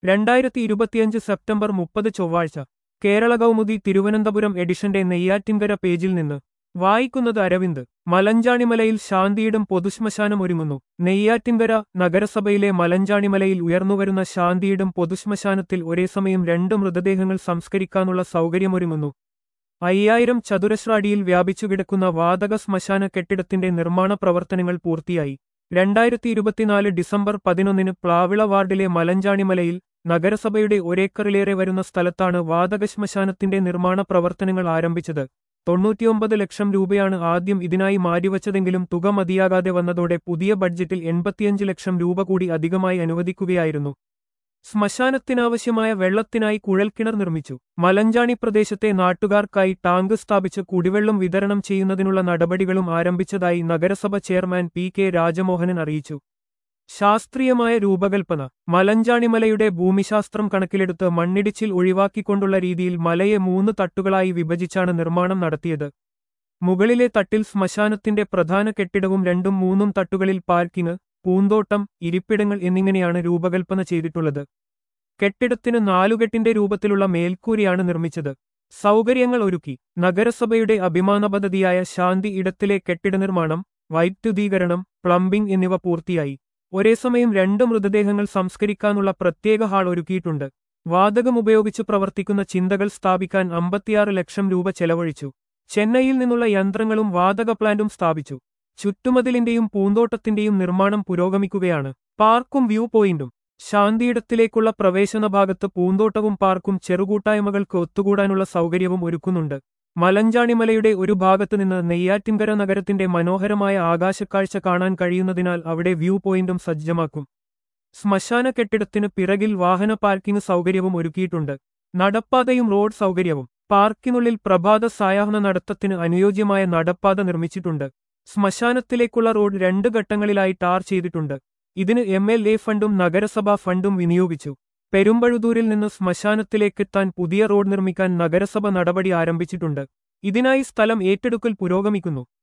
രണ്ടായിരത്തി ഇരുപത്തിയഞ്ച് സെപ്റ്റംബർ മുപ്പത് ചൊവ്വാഴ്ച കേരള കൗമുദി തിരുവനന്തപുരം എഡിഷന്റെ നെയ്യാറ്റിൻകര പേജിൽ നിന്ന് വായിക്കുന്നത് അരവിന്ദ് മലഞ്ചാണിമലയിൽ ശാന്തിയിടും പൊതുശ്മശാനം ഒരുങ്ങുന്നു നെയ്യാറ്റിൻകര നഗരസഭയിലെ മലഞ്ചാണിമലയിൽ ഉയർന്നുവരുന്ന ശാന്തിയിടും പൊതുശ്മശാനത്തിൽ ഒരേസമയം രണ്ട് മൃതദേഹങ്ങൾ സംസ്കരിക്കാനുള്ള സൗകര്യമൊരുങ്ങുന്നു അയ്യായിരം ചതുരശ്ര അടിയിൽ വ്യാപിച്ചുകിടക്കുന്ന വാതക ശ്മശാന കെട്ടിടത്തിന്റെ നിർമ്മാണ പ്രവർത്തനങ്ങൾ പൂർത്തിയായി രണ്ടായിരത്തി ഇരുപത്തിനാല് ഡിസംബർ പതിനൊന്നിന് പ്ലാവിള വാർഡിലെ മലഞ്ചാണിമലയിൽ നഗരസഭയുടെ ഒരേക്കറിലേറെ വരുന്ന സ്ഥലത്താണ് വാതക ശ്മശാനത്തിന്റെ നിർമ്മാണ പ്രവർത്തനങ്ങൾ ആരംഭിച്ചത് തൊണ്ണൂറ്റിയൊമ്പത് ലക്ഷം രൂപയാണ് ആദ്യം ഇതിനായി മാറ്റിവച്ചതെങ്കിലും തുക മതിയാകാതെ വന്നതോടെ പുതിയ ബഡ്ജറ്റിൽ എൺപത്തിയഞ്ച് ലക്ഷം രൂപ കൂടി അധികമായി അനുവദിക്കുകയായിരുന്നു ശ്മശാനത്തിനാവശ്യമായ വെള്ളത്തിനായി കുഴൽക്കിണർ നിർമ്മിച്ചു മലഞ്ചാണി പ്രദേശത്തെ നാട്ടുകാർക്കായി ടാങ്ക് സ്ഥാപിച്ച് കുടിവെള്ളം വിതരണം ചെയ്യുന്നതിനുള്ള നടപടികളും ആരംഭിച്ചതായി നഗരസഭ ചെയർമാൻ പി കെ രാജമോഹനൻ അറിയിച്ചു ശാസ്ത്രീയമായ രൂപകൽപ്പന മലഞ്ചാണിമലയുടെ ഭൂമിശാസ്ത്രം കണക്കിലെടുത്ത് മണ്ണിടിച്ചിൽ ഒഴിവാക്കിക്കൊണ്ടുള്ള രീതിയിൽ മലയെ മൂന്ന് തട്ടുകളായി വിഭജിച്ചാണ് നിർമ്മാണം നടത്തിയത് മുകളിലെ തട്ടിൽ ശ്മശാനത്തിന്റെ പ്രധാന കെട്ടിടവും രണ്ടും മൂന്നും തട്ടുകളിൽ പാർക്കിംഗ് പൂന്തോട്ടം ഇരിപ്പിടങ്ങൾ എന്നിങ്ങനെയാണ് രൂപകൽപ്പന ചെയ്തിട്ടുള്ളത് കെട്ടിടത്തിന് നാലുകെട്ടിന്റെ രൂപത്തിലുള്ള മേൽക്കൂരയാണ് നിർമ്മിച്ചത് സൗകര്യങ്ങൾ ഒരുക്കി നഗരസഭയുടെ അഭിമാന പദ്ധതിയായ ശാന്തി ഇടത്തിലെ കെട്ടിട നിർമ്മാണം വൈദ്യുതീകരണം പ്ലംബിംഗ് എന്നിവ പൂർത്തിയായി ഒരേസമയം രണ്ട് മൃതദേഹങ്ങൾ സംസ്കരിക്കാനുള്ള പ്രത്യേക ഹാൾ ഒരുക്കിയിട്ടുണ്ട് വാതകം ഉപയോഗിച്ച് പ്രവർത്തിക്കുന്ന ചിന്തകൾ സ്ഥാപിക്കാൻ അമ്പത്തിയാറ് ലക്ഷം രൂപ ചെലവഴിച്ചു ചെന്നൈയിൽ നിന്നുള്ള യന്ത്രങ്ങളും വാതക പ്ലാന്റും സ്ഥാപിച്ചു ചുറ്റുമതിലിന്റെയും പൂന്തോട്ടത്തിന്റെയും നിർമ്മാണം പുരോഗമിക്കുകയാണ് പാർക്കും വ്യൂ പോയിന്റും ശാന്തിയിടത്തിലേക്കുള്ള പ്രവേശന ഭാഗത്ത് പൂന്തോട്ടവും പാർക്കും ചെറുകൂട്ടായ്മകൾക്ക് ഒത്തുകൂടാനുള്ള സൗകര്യവും ഒരുക്കുന്നുണ്ട് മലഞ്ചാണിമലയുടെ ഒരു ഭാഗത്ത് നിന്ന് നെയ്യാറ്റിൻകര നഗരത്തിന്റെ മനോഹരമായ ആകാശക്കാഴ്ച കാണാൻ കഴിയുന്നതിനാൽ അവിടെ വ്യൂ പോയിന്റും സജ്ജമാക്കും ശ്മശാന കെട്ടിടത്തിന് പിറകിൽ വാഹന പാർക്കിംഗ് സൗകര്യവും ഒരുക്കിയിട്ടുണ്ട് നടപ്പാതയും റോഡ് സൗകര്യവും പാർക്കിനുള്ളിൽ പ്രഭാത സായാഹ്ന നടത്തത്തിന് അനുയോജ്യമായ നടപ്പാത നിർമ്മിച്ചിട്ടുണ്ട് ശ്മശാനത്തിലേക്കുള്ള റോഡ് രണ്ട് ഘട്ടങ്ങളിലായി ടാർ ചെയ്തിട്ടുണ്ട് ഇതിന് എം എൽ എ ഫണ്ടും നഗരസഭാ ഫണ്ടും വിനിയോഗിച്ചു പെരുമ്പഴുതൂരിൽ നിന്ന് ശ്മശാനത്തിലേക്കെത്താൻ പുതിയ റോഡ് നിർമ്മിക്കാൻ നഗരസഭ നടപടി ആരംഭിച്ചിട്ടുണ്ട് ഇതിനായി സ്ഥലം ഏറ്റെടുക്കൽ പുരോഗമിക്കുന്നു